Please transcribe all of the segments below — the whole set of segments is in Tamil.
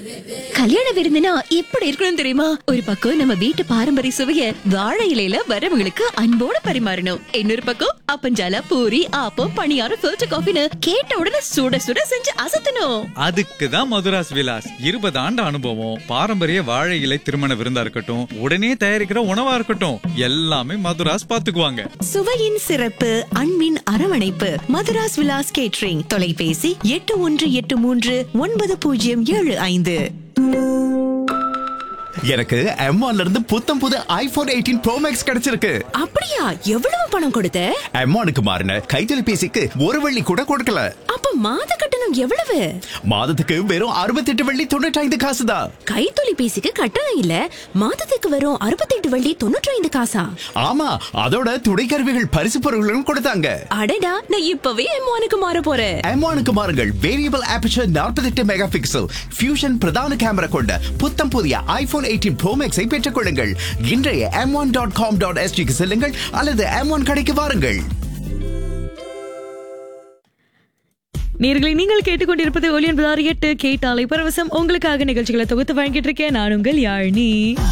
கல்யாண விருந்துனா எப்படி இருக்கணும் தெரியுமா ஒரு பக்கம் நம்ம வீட்டு பாரம்பரிய சுவைய வாழை இலையில வரவங்களுக்கு அன்போட பரிமாறணும் இன்னொரு பக்கம் அப்பஞ்சால பூரி ஆப்பம் பணியாரம் ஃபில்டர் காஃபின்னு கேட்ட உடனே சுட சுட செஞ்சு அசத்தணும் அதுக்கு தான் மதுராஸ் விலாஸ் இருபது ஆண்டு அனுபவம் பாரம்பரிய வாழை இலை திருமண விருந்தா இருக்கட்டும் உடனே தயாரிக்கிற உணவா இருக்கட்டும் எல்லாமே மதுராஸ் பாத்துக்குவாங்க சுவையின் சிறப்பு அன்பின் அரவணைப்பு மதுராஸ் விலாஸ் கேட்ரிங் தொலைபேசி எட்டு ஒன்று எட்டு மூன்று ஒன்பது பூஜ்ஜியம் ஏழு ஐந்து எனக்கு M1 ல இருந்து புத்தம் புது ஐபோன் எயிட்டீன் ப்ரோ மேக்ஸ் கிடைச்சிருக்கு அப்படியா எவ்வளவு பணம் கொடுத்த M1க்கு மாறின கைத்தொலைபேசிக்கு ஒரு வெள்ளி கூட கொடுக்கல அப்ப மாத கட்டணம் எவ்வளவு மாதத்துக்கு வெறும் அறுபத்தெட்டு வெள்ளி தொண்ணூற்றி ஐந்து காசு தான் கைத்தொலைபேசிக்கு கட்டணம் இல்ல மாதத்துக்கு வரும் அறுபத்தெட்டு வள்ளி தொண்ணூற்றி ஐந்து காசா ஆமா அதோட துணை கருவிகள் பரிசு பொருட்களும் கொடுத்தாங்க அடடா நான் இப்பவே எம்மானுக்கு மாற போறேன் M1க்கு மாறுங்கள் variable aperture 48 mega pixel fusion பிரதான கேமரா கொண்ட புத்தம் புதிய ஐபோன் எயிட்டீன் ப்ரோ மேக்ஸை பெற்றுக் கொள்ளுங்கள் இன்றைய M one dot com dot எஸ்டிக்கு செல்லுங்கள் அல்லது எம் ஒன் கடைக்கு வாருங்கள் நேர்களை நீங்கள் கேட்டுக்கொண்டிருப்பது ஒலி என்பதாறு எட்டு கேட்டாலை பரவசம் உங்களுக்காக நிகழ்ச்சிகளை தொகுத்து வழங்கிட்டு இருக்கேன் நான் உங்கள் யாழினி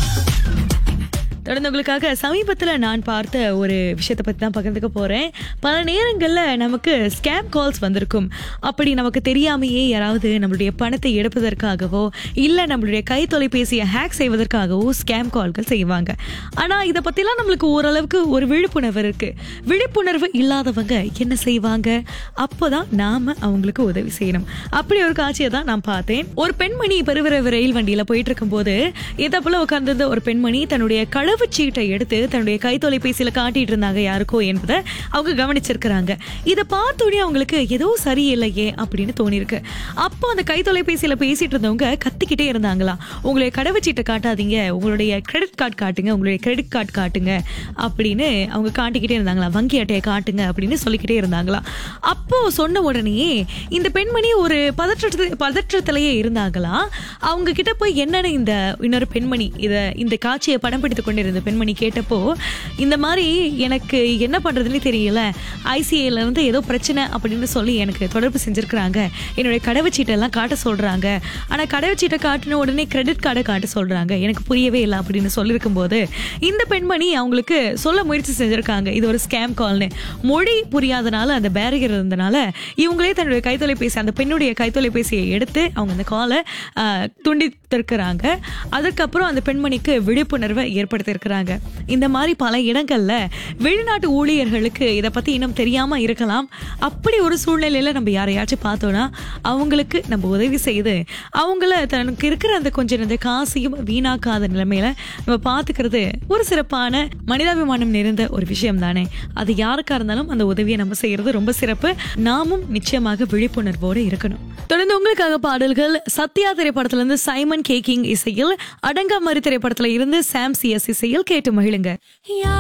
தொடர்ந்து உங்களுக்காக சமீபத்தில் நான் பார்த்த ஒரு விஷயத்தை பற்றி தான் பகிர்ந்துக்க போகிறேன் பல நேரங்களில் நமக்கு ஸ்கேம் கால்ஸ் வந்திருக்கும் அப்படி நமக்கு தெரியாமையே யாராவது நம்மளுடைய பணத்தை எடுப்பதற்காகவோ இல்லை நம்மளுடைய கை தொலைபேசியை ஹேக் செய்வதற்காகவோ ஸ்கேம் கால்கள் செய்வாங்க ஆனால் இதை பற்றிலாம் நம்மளுக்கு ஓரளவுக்கு ஒரு விழிப்புணர்வு இருக்குது விழிப்புணர்வு இல்லாதவங்க என்ன செய்வாங்க அப்போ தான் நாம் அவங்களுக்கு உதவி செய்யணும் அப்படி ஒரு காட்சியை தான் நான் பார்த்தேன் ஒரு பெண்மணி பெருவிரவு ரயில் வண்டியில் போயிட்டு இருக்கும்போது இதை போல உட்கார்ந்திருந்த ஒரு பெண்மணி தன்னுடைய கடவுச்சீட்டை எடுத்து தன்னுடைய கை தொலைபேசியில காட்டிட்டு இருந்தாங்க யாருக்கோ என்பதை அவங்க கவனிச்சிருக்கிறாங்க இதை பார்த்தோடனே அவங்களுக்கு ஏதோ சரியில்லையே அப்படின்னு தோணிருக்கு அப்போ அந்த கை தொலைபேசியில பேசிட்டு இருந்தவங்க கத்திக்கிட்டே இருந்தாங்களா உங்களுடைய கடவுச்சீட்டை காட்டாதீங்க உங்களுடைய கிரெடிட் கார்டு காட்டுங்க உங்களுடைய கிரெடிட் கார்டு காட்டுங்க அப்படின்னு அவங்க காட்டிக்கிட்டே இருந்தாங்களா வங்கி அட்டையை காட்டுங்க அப்படின்னு சொல்லிக்கிட்டே இருந்தாங்களா அப்போ சொன்ன உடனேயே இந்த பெண்மணி ஒரு பதற்றத்து பதற்றத்திலேயே இருந்தாங்களா அவங்க கிட்ட போய் என்னன்னு இந்த இன்னொரு பெண்மணி இத இந்த காட்சியை படம் பிடித்து கொண்டிருந்த பெண்மணி கேட்டப்போ இந்த மாதிரி எனக்கு என்ன பண்றதுன்னு தெரியல ஐசிஐல இருந்து ஏதோ பிரச்சனை அப்படின்னு சொல்லி எனக்கு தொடர்பு செஞ்சிருக்கிறாங்க என்னுடைய கடவுச்சீட்டை எல்லாம் காட்ட சொல்றாங்க ஆனா கடவுச்சீட்டை காட்டின உடனே கிரெடிட் கார்டை காட்ட சொல்றாங்க எனக்கு புரியவே இல்லை அப்படின்னு சொல்லியிருக்கும் போது இந்த பெண்மணி அவங்களுக்கு சொல்ல முயற்சி செஞ்சிருக்காங்க இது ஒரு ஸ்கேம் கால்னு மொழி புரியாதனால அந்த பேரியர் இருந்தனால இவங்களே தன்னுடைய கைத்தொலைபேசி அந்த பெண்ணுடைய கைத்தொலைபேசியை எடுத்து அவங்க அந்த காலை துண்டித்திருக்கிறாங்க அதுக்கப்புறம் அந்த பெண்மணிக்கு விழிப்புணர்வை ஏற்படுத்தியிருக்கிறாங்க இந்த மாதிரி பல இடங்கள்ல வெளிநாட்டு ஊழியர்களுக்கு இதை பத்தி இன்னும் தெரியாம இருக்கலாம் அப்படி ஒரு சூழ்நிலையில நம்ம யாரையாச்சும் பார்த்தோம்னா அவங்களுக்கு நம்ம உதவி செய்து அவங்கள தனக்கு இருக்கிற அந்த கொஞ்சம் அந்த காசையும் வீணாக்காத நிலைமையில நம்ம பார்த்துக்கிறது ஒரு சிறப்பான மனிதாபிமானம் நிறைந்த ஒரு விஷயம் தானே அது யாருக்கா இருந்தாலும் அந்த உதவியை நம்ம செய்யறது ரொம்ப சிறப்பு நாமும் நிச்சயமாக விழிப்புணர்வோடு இருக்கணும் தொடர்ந்து உங்களுக்காக பாடல்கள் சத்யா திரைப்படத்துல இருந்து சைமன் கேக்கிங் இசையில் அடங்கா மறு திரைப்படத்துல இருந்து சாம் சிஎஸ் இசையில் கேட்டு மகிழுங்க